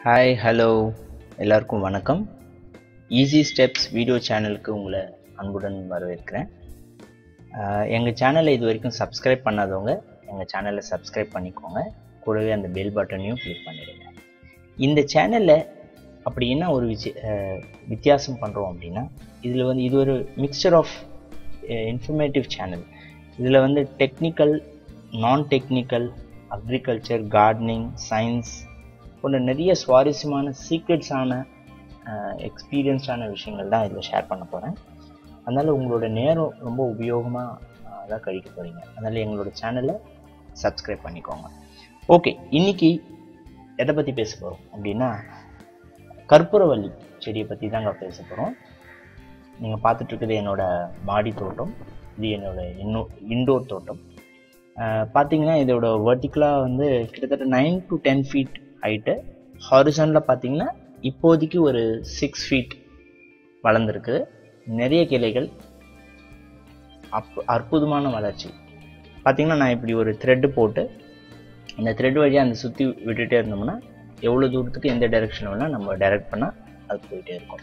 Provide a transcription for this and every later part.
hi hello எல்லாருக்கும் வணக்கம் easy steps video சேனலுக்கு உங்களை அன்புடன் வரவேற்கிறேன் எங்கள் சேனலை இது வரைக்கும் சப்ஸ்கிரைப் பண்ணாதவங்க எங்கள் சேனலை சப்ஸ்கிரைப் பண்ணிக்கோங்க கூடவே அந்த பெல் பட்டனையும் கிளிக் பண்ணிடுங்க இந்த சேனலில் அப்படி என்ன ஒரு விசி அஹ், வித்தியாசம் பண்ணுறோம் அப்படின்னா இதில் வந்து இது ஒரு மிக்சர் ஆஃப் இன்ஃபர்மேட்டிவ் சேனல் இதில் வந்து டெக்னிக்கல் நான் டெக்னிக்கல் அக்ரிகல்ச்சர் கார்டனிங் சயின்ஸ் போன்ற நிறைய சுவாரஸ்யமான சீக்ரெட்ஸான எக்ஸ்பீரியன்ஸான விஷயங்கள் தான் இதில் ஷேர் பண்ண போகிறேன் அதனால் உங்களோட நேரம் ரொம்ப உபயோகமாக தான் கழிக்க போகிறீங்க அதனால் எங்களோட சேனலை சப்ஸ்கிரைப் பண்ணிக்கோங்க ஓகே இன்னைக்கு எதை பற்றி பேச போகிறோம் அப்படின்னா கற்பூரவள்ளி செடியை பற்றி தாங்க பேச போகிறோம் நீங்கள் பார்த்துட்டு இருக்குது என்னோட மாடி தோட்டம் இது என்னோட இன்னோ இன்டோர் தோட்டம் அஹ் பார்த்தீங்கன்னா இதோட வெர்டிக்கலாக வந்து கிட்டத்தட்ட nine to ten feet height ஹாரிசனில் பார்த்தீங்கன்னா இப்போதைக்கு ஒரு சிக்ஸ் ஃபீட் வளர்ந்துருக்கு நிறைய கிளைகள் அப் அற்புதமான வளர்ச்சி பார்த்தீங்கன்னா நான் இப்படி ஒரு த்ரெட்டு போட்டு இந்த த்ரெட் வழியாக அந்த சுற்றி விட்டுட்டே இருந்தோம்னா எவ்வளோ தூரத்துக்கு எந்த டைரெக்ஷன் வேணால் நம்ம டைரக்ட் பண்ணால் அது போயிட்டே இருக்கும்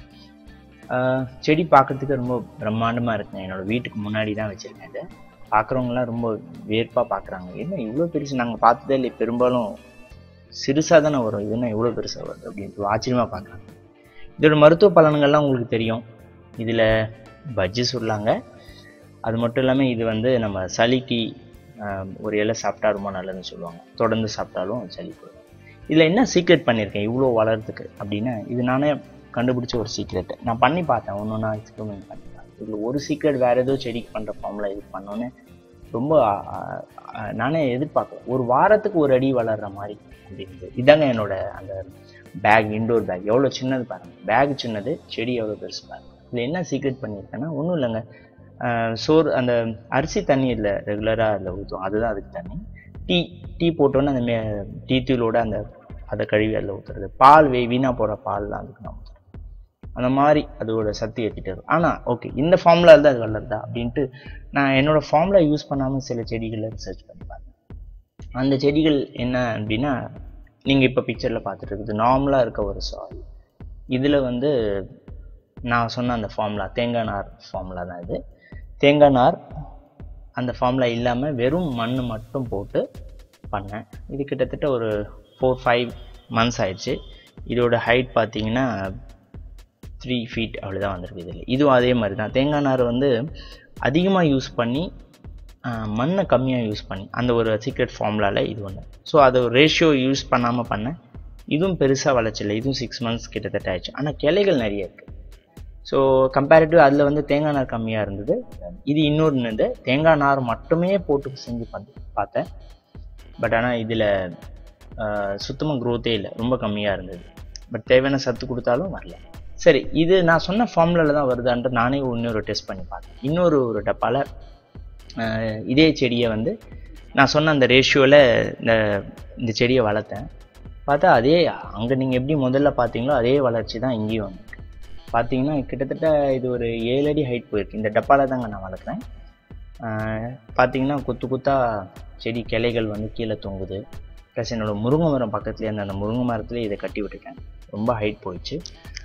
ஆஹ் செடி பார்க்கறதுக்கு ரொம்ப பிரம்மாண்டமாக இருக்குங்க என்னோட வீட்டுக்கு முன்னாடி தான் வச்சுருக்கேன் இதை பார்க்குறவங்களாம் ரொம்ப வியப்பாக பார்க்குறாங்க என்ன இவ்வளோ பெருசு நாங்கள் பார்த்ததே இல்லை பெரும்பாலும் சிறுசாக தானே வரும் இது என்ன இவ்வளோ பெருசாக வருது அப்படின்ட்டு ஆச்சரியமாக பார்க்குறாங்க இதோட மருத்துவ பலன்கள்லாம் உங்களுக்கு தெரியும் இதில் பஜ்ஜி சுடலாங்க அது மட்டும் இல்லாமல் இது வந்து நம்ம சளிக்கு ஆஹ், ஒரு இலை சாப்பிட்டா ரொம்ப நல்லதுன்னு சொல்லுவாங்க தொடர்ந்து சாப்பிட்டாலும் சளி போயிடும் இதில் என்ன சீக்ரெட் பண்ணியிருக்கேன் இவ்வளோ வளர்றதுக்கு அப்படின்னா இது நானே கண்டுபிடிச்ச ஒரு சீக்ரெட் நான் பண்ணி பார்த்தேன் ஒன்று ஒன்றா எக்ஸ்பெரிமெண்ட் பண்ணி பார்த்தேன் இதில் ஒரு சீக்ரெட் வேறு ஏதோ செடிக்கு பண்ணுற ஃபார்மில் இது பண்ணோன்னே ரொம்ப ஆஹ், ஆஹ், நானே எதிர்பார்க்கல ஒரு வாரத்துக்கு ஒரு அடி வளர்ற மாதிரி அப்படின்றது இதாங்க என்னோட அந்த பேக் இன்டோர் பேக் எவ்வளோ சின்னது பாருங்க பேக் சின்னது செடி எவ்வளோ பெருசு பாருங்க இதில் என்ன சீக்ரெட் பண்ணியிருக்கேன்னா ஒன்றும் இல்லைங்க ஆஹ், சோறு அந்த அரிசி தண்ணி இல்லை ரெகுலராக அதில் ஊற்றுவோம் அதுதான் அதுக்கு தண்ணி டீ டீ போட்டோன்னே அந்த மே டீ தூளோட அந்த அதை கழுவி அதில் ஊற்றுறது பால் வே வீணாக போகிற பால்லாம் அதுக்கு நான் ஊற்றுறேன் அந்த மாதிரி அதோட சக்தி ஏற்றிட்டு இருக்கும் ஆனால் ஓகே இந்த ஃபார்முலா தான் அது வளருதா அப்படின்ட்டு நான் என்னோட ஃபார்முலா யூஸ் பண்ணாமல் சில செடிகளை ரிசர்ச் பண்ணி பார்த்தேன் அந்த செடிகள் என்ன அப்படின்னா நீங்கள் இப்போ பிக்சரில் பார்த்துட்டு இருக்குது நார்மலாக இருக்க ஒரு சாயில் இதில் வந்து நான் சொன்ன அந்த ஃபார்முலா தேங்காய் நார் ஃபார்முலா தான் இது தேங்காய் நார் அந்த ஃபார்முலா இல்லாமல் வெறும் மண் மட்டும் போட்டு பண்ணேன் இது கிட்டத்தட்ட ஒரு ஃபோர் ஃபைவ் மந்த்ஸ் ஆயிடுச்சு இதோட ஹைட் பார்த்தீங்கன்னா த்ரீ ஃபீட் அவ்வளோதான் வந்திருக்கு இதில் இதுவும் அதே மாதிரி தான் தேங்காய் நார் வந்து அதிகமாக யூஸ் பண்ணி ஆஹ், மண்ணை கம்மியாக யூஸ் பண்ணி அந்த ஒரு சீக்ரெட் ஃபார்முலாவில் இது ஒன்று ஸோ அது ரேஷியோ யூஸ் பண்ணாமல் பண்ணேன் இதுவும் பெருசாக வளர்ச்சில்லை இதுவும் சிக்ஸ் மந்த்ஸ் கிட்டத்தட்ட ஆயிடுச்சு ஆனால் கிளைகள் நிறைய இருக்குது ஸோ கம்பேரிட்டிவ் அதில் வந்து தேங்காய் நார் கம்மியாக இருந்தது இது இன்னொரு இருந்தது தேங்காய் நார் மட்டுமே போட்டு செஞ்சு பார்த்து பார்த்தேன் பட் ஆனால் இதில் சுத்தமாக க்ரோத்தே இல்லை ரொம்ப கம்மியாக இருந்தது பட் தேவையான சத்து கொடுத்தாலும் வரல சரி இது நான் சொன்ன ஃபார்முலாவில் தான் வருதான்ட்டு நானே இன்னொரு டெஸ்ட் பண்ணி பார்த்தேன் இன்னொரு ஒரு டப்பாவில் இதே செடியை வந்து நான் சொன்ன அந்த ரேஷியோவில் இந்த இந்த செடியை வளர்த்தேன் பார்த்தா அதே அங்கே நீங்கள் எப்படி முதல்ல பார்த்தீங்களோ அதே வளர்ச்சி தான் இங்கேயும் வந்து பார்த்தீங்கன்னா கிட்டத்தட்ட இது ஒரு ஏழு அடி ஹைட் போயிருக்கு இந்த டப்பாவில் தாங்க நான் வளர்க்குறேன் ஆஹ் பார்த்தீங்கன்னா குத்து குத்தா செடி கிளைகள் வந்து கீழே தொங்குது ப்ளஸ் என்னோட முருங்கை மரம் பக்கத்துலேயே அந்த அந்த முருங்கை மரத்துலேயே இதை கட்டி விட்டுட்டேன் ரொம்ப ஹைட் போயிடுச்சு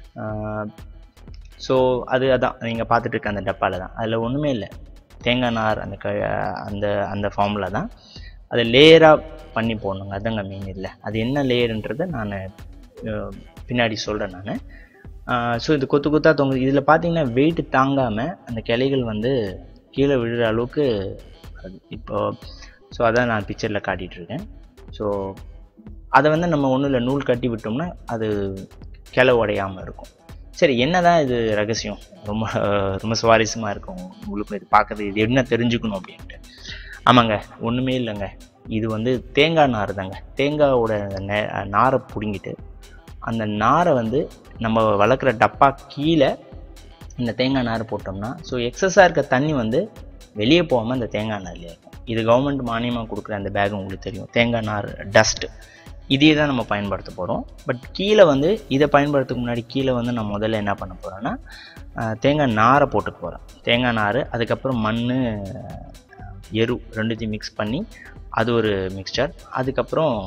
ஸோ அது அதான் நீங்கள் பார்த்துட்டு இருக்க அந்த டப்பாவில் தான் அதில் ஒன்றுமே இல்லை தேங்காய் நார் அந்த க அந்த அந்த ஃபார்மில் தான் அதை லேயராக பண்ணி போடணுங்க அதாங்க மெயின் இல்லை அது என்ன லேயருன்றதை நான் பின்னாடி சொல்கிறேன் நான் ஸோ இது கொத்து கொத்தா தொங்கு இதில் பார்த்தீங்கன்னா வெயிட் தாங்காமல் அந்த கிளைகள் வந்து கீழே விழுற அளவுக்கு அது இப்போ ஸோ அதான் நான் பிக்சரில் காட்டிகிட்டு இருக்கேன் ஸோ அதை வந்து நம்ம ஒன்றும் இல்லை நூல் கட்டி விட்டோம்னா அது கிளை உடையாமல் இருக்கும் சரி என்னதான் இது ரகசியம் ரொம்ப ரொம்ப சுவாரஸ்யமாக இருக்கும் உங்களுக்கு இது பார்க்கறது இது என்ன தெரிஞ்சுக்கணும் அப்படின்ட்டு ஆமாங்க ஒன்றுமே இல்லைங்க இது வந்து தேங்காய் நார் தாங்க தேங்காயோட நெ- நாரை பிடுங்கிட்டு அந்த நாரை வந்து நம்ம வளர்க்குற டப்பா கீழே இந்த தேங்காய் நார் போட்டோம்னா ஸோ எக்ஸஸாக இருக்க தண்ணி வந்து வெளியே போகாமல் இந்த தேங்காய் நார்லேயே இருக்கும் இது கவர்மெண்ட் மானியமாக கொடுக்குற அந்த பேக் உங்களுக்கு தெரியும் தேங்காய் நார் டஸ்ட்டு இதே தான் நம்ம பயன்படுத்த போகிறோம் பட் கீழே வந்து இதை பயன்படுத்துறதுக்கு முன்னாடி கீழே வந்து நான் முதல்ல என்ன பண்ண போகிறேன்னா தேங்காய் நாரை போட்டுக்க போகிறேன் தேங்காய் நார் அதுக்கப்புறம் மண் எரு ரெண்டுத்தையும் மிக்ஸ் பண்ணி அது ஒரு மிக்சர் அதுக்கப்புறம்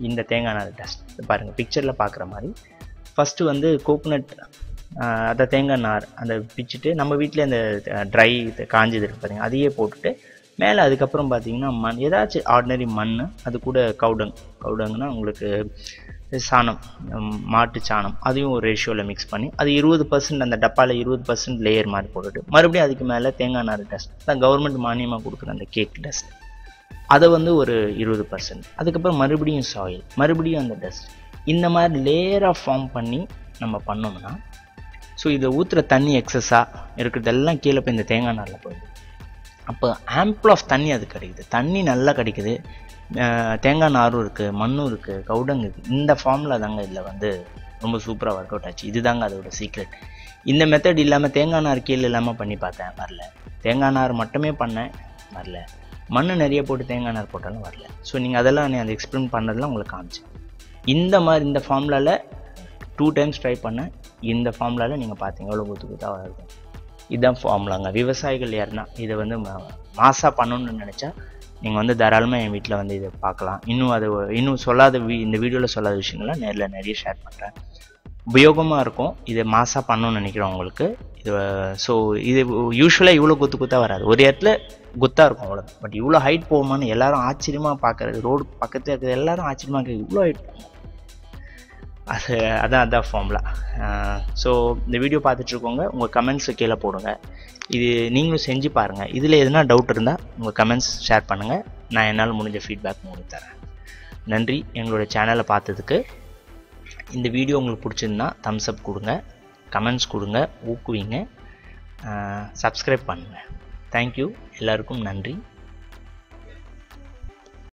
இந்த தேங்காய் நார் டஸ்ட் பாருங்கள் பிக்சரில் பார்க்குற மாதிரி ஃபஸ்ட்டு வந்து கோகோனட் அதை தேங்காய் நார் அந்த பிச்சுட்டு நம்ம வீட்டில் அந்த ட்ரை காஞ்சது இருக்கு பாருங்க அதையே போட்டுட்டு மேலே அதுக்கப்புறம் பார்த்தீங்கன்னா மண் ஏதாச்சும் ஆர்டினரி மண் அது கூட கவுடங் கவுடங்குனா உங்களுக்கு சாணம் ம், மாட்டு சாணம் அதையும் ஒரு ரேஷியோவில் மிக்ஸ் பண்ணி அது இருபது பர்சன்ட் அந்த டப்பாவில் இருபது பர்சன்ட் லேயர் மாதிரி போட்டுட்டு மறுபடியும் அதுக்கு மேலே தேங்காய் நார் டஸ்ட் தான் கவர்மெண்ட் மானியமாக கொடுக்குற அந்த கேக் டஸ்ட் அதை வந்து ஒரு இருபது பர்சன்ட் அதுக்கப்புறம் மறுபடியும் சாயில் மறுபடியும் அந்த டஸ்ட் இந்த மாதிரி லேயராக ஃபார்ம் பண்ணி நம்ம பண்ணோம்னா ஸோ இதை ஊற்றுற தண்ணி எக்ஸஸாக இருக்கிறதெல்லாம் கீழே போய் இந்த தேங்காய் நாரில் போயிடுது அப்போ ஆம்பிள் ஆஃப் தண்ணி அது கிடைக்குது தண்ணி நல்லா கிடைக்குது அஹ் தேங்காய் நாரும் இருக்குது மண்ணும் இருக்குது கவுடங்கு இருக்குது இந்த ஃபார்மில் தாங்க இதில் வந்து ரொம்ப சூப்பராக ஒர்க் அவுட் ஆச்சு இதுதாங்க அதோட சீக்ரெட் இந்த மெத்தட் இல்லாமல் தேங்காய் நார் கீழே இல்லாமல் பண்ணி பார்த்தேன் வரல தேங்காய் நார் மட்டுமே பண்ணேன் வரல மண் நிறைய போட்டு தேங்காய் நார் போட்டாலும் வரல ஸோ நீங்கள் அதெல்லாம் நீ அந்த எக்ஸ்பிளைன் பண்ணதெல்லாம் உங்களுக்கு காமிச்சேன் இந்த மாதிரி இந்த ஃபார்முலாவில் டூ டைம்ஸ் ட்ரை பண்ணேன் இந்த ஃபார்முலாவில் நீங்கள் பார்த்தீங்க எவ்வளோ குத்து குத்தாக வருது இதுதான் ஃபார்முலாங்க விவசாயிகள் யாருன்னா இதை வந்து மாசாக பண்ணணும்னு நினச்சா நீங்கள் வந்து தாராளமாக என் வீட்டில் வந்து இதை பார்க்கலாம் இன்னும் அது இன்னும் சொல்லாத வீ இந்த வீடியோவில் சொல்லாத விஷயங்கள்லாம் நேரில் நிறைய ஷேர் பண்ணுறேன் உபயோகமாக இருக்கும் இதை மாசாக பண்ணணும்னு நினைக்கிறோம் உங்களுக்கு இது ஸோ இது யூஸ்வலாக இவ்வளோ குத்து குத்தாக வராது ஒரு இடத்துல குத்தாக இருக்கும் அவ்வளோ பட் இவ்வளோ ஹைட் போகுமான்னு எல்லாரும் ஆச்சரியமாக பார்க்குறது ரோடு பக்கத்தில் இருக்கிறது எல்லாரும் ஆச்சரியமாக இருக்குது இவ்வளோ ஹைட் போகும் அது அதான் அதான் ஃபார்முலா ஸோ இந்த வீடியோ பார்த்துட்டு இருக்கவங்க உங்கள் கமெண்ட்ஸு கீழே போடுங்க இது நீங்களும் செஞ்சு பாருங்கள் இதில் எதுனா டவுட் இருந்தால் உங்கள் கமெண்ட்ஸ் ஷேர் பண்ணுங்கள் நான் என்னால் முடிஞ்ச ஃபீட்பேக் உங்களுக்கு தரேன் நன்றி எங்களோட சேனலை பார்த்ததுக்கு இந்த வீடியோ உங்களுக்கு பிடிச்சிருந்தா தம்ஸ் அப் கொடுங்க கமெண்ட்ஸ் கொடுங்க ஊக்குவிங்க சப்ஸ்கிரைப் பண்ணுங்கள் தேங்க்யூ எல்லாருக்கும் நன்றி